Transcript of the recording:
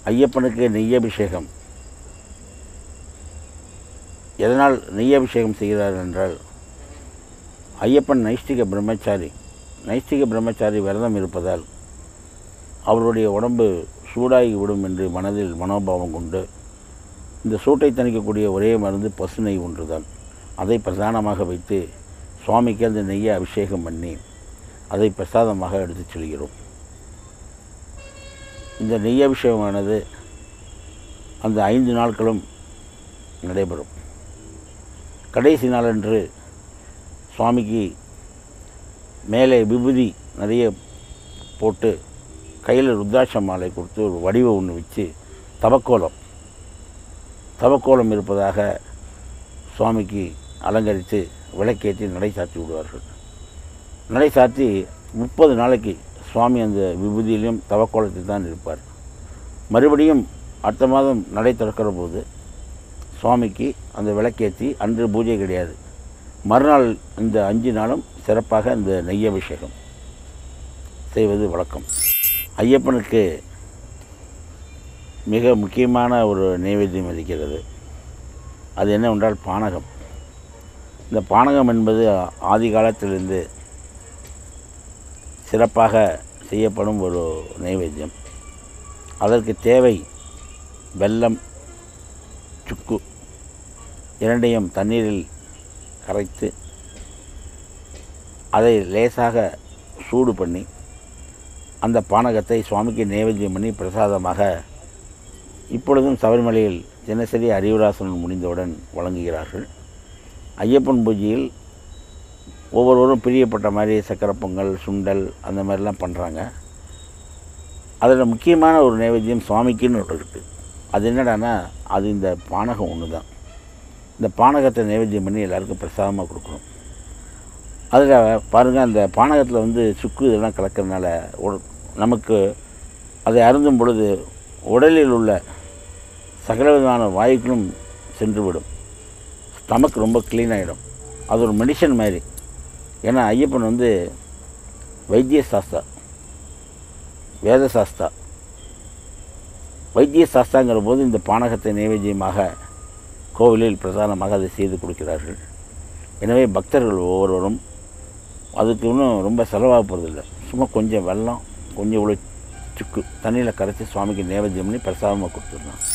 ஐயப்பனுக்கு நெய்யபிஷேகம் எதனால் நெய்யபிஷேகம் செய்கிறார் என்றால் ஐயப்பன் நைஷ்டிக பிரம்மச்சாரி நைஷ்டிக பிரம்மச்சாரி விரதம் இருப்பதால் அவருடைய உடம்பு சூடாகி விடும் என்று மனதில் மனோபாவம் கொண்டு இந்த சூட்டை தணிக்கக்கூடிய ஒரே மருந்து பசு நெய் ஒன்றுதான் அதை பிரதானமாக வைத்து சுவாமிக்கு அந்த நெய்யை அபிஷேகம் பண்ணி அதை பிரசாதமாக எடுத்துச் செல்கிறோம் இந்த நெய் அபிஷேகமானது அந்த ஐந்து நாட்களும் நடைபெறும் கடைசி நாளன்று சுவாமிக்கு மேலே விபூதி நிறைய போட்டு கையில் ருத்ராட்ச மாலை கொடுத்து ஒரு வடிவம் ஒன்று வச்சு தவக்கோலம் தவக்கோலம் இருப்பதாக சுவாமிக்கு அலங்கரித்து விளக்கேற்றி நடை சாத்தி விடுவார்கள் நடை சாத்தி முப்பது நாளைக்கு சுவாமி அந்த விபூதியிலும் தவக்கோலத்தில் தான் இருப்பார் மறுபடியும் அடுத்த மாதம் நடை திறக்கிற போது சுவாமிக்கு அந்த விளக்கேற்றி அன்று பூஜை கிடையாது மறுநாள் இந்த அஞ்சு நாளும் சிறப்பாக இந்த நெய் அபிஷேகம் செய்வது வழக்கம் ஐயப்பனுக்கு மிக முக்கியமான ஒரு நைவேத்தியம் இருக்கிறது அது என்னவென்றால் பானகம் இந்த பானகம் என்பது ஆதி காலத்திலிருந்து சிறப்பாக செய்யப்படும் ஒரு நைவேத்தியம் அதற்கு தேவை வெல்லம் சுக்கு இரண்டையும் தண்ணீரில் கரைத்து அதை லேசாக சூடு பண்ணி அந்த பானகத்தை சுவாமிக்கு நைவேத்தியம் பண்ணி பிரசாதமாக இப்பொழுதும் சபரிமலையில் தினசரி அறிவுராசனம் முடிந்தவுடன் வழங்குகிறார்கள் ஐயப்பன் பூஜையில் ஒவ்வொருவரும் பிரியப்பட்ட மாதிரி சக்கரை பொங்கல் சுண்டல் அந்த மாதிரிலாம் பண்ணுறாங்க அதில் முக்கியமான ஒரு நைவேத்தியம் சுவாமிக்குன்னு ஒன்று இருக்குது அது என்னடான்னா அது இந்த பானகம் ஒன்று தான் இந்த பானகத்தை நைவேத்தியம் பண்ணி எல்லாருக்கும் பிரசாதமாக கொடுக்கணும் அதில் பாருங்கள் அந்த பானகத்தில் வந்து சுக்கு இதெல்லாம் கலக்கிறதுனால உட- நமக்கு அதை அருந்தும் பொழுது உடலில் உள்ள சகல விதமான வாயுக்களும் சென்றுவிடும் ஸ்டமக் ரொம்ப க்ளீன் ஆகிடும் அது ஒரு மெடிசன் மாதிரி ஏன்னா ஐயப்பன் வந்து வைத்திய சாஸ்தா வேத சாஸ்தா வைத்திய சாஸ்தாங்கிற போது இந்த பானகத்தை நைவேத்தியமாக கோவிலில் பிரதானமாக அதை செய்து கொடுக்கிறார்கள் எனவே பக்தர்கள் ஒவ்வொருவரும் அதுக்கு இன்னும் ரொம்ப செலவாக போகிறதில்ல சும்மா கொஞ்சம் வெல்லம் கொஞ்சம் இவ்வளோ சுக்கு தண்ணியில் கரைச்சி சுவாமிக்கு நைவேத்தியம் பண்ணி பிரசாதமாக கொடுத்துடலாம்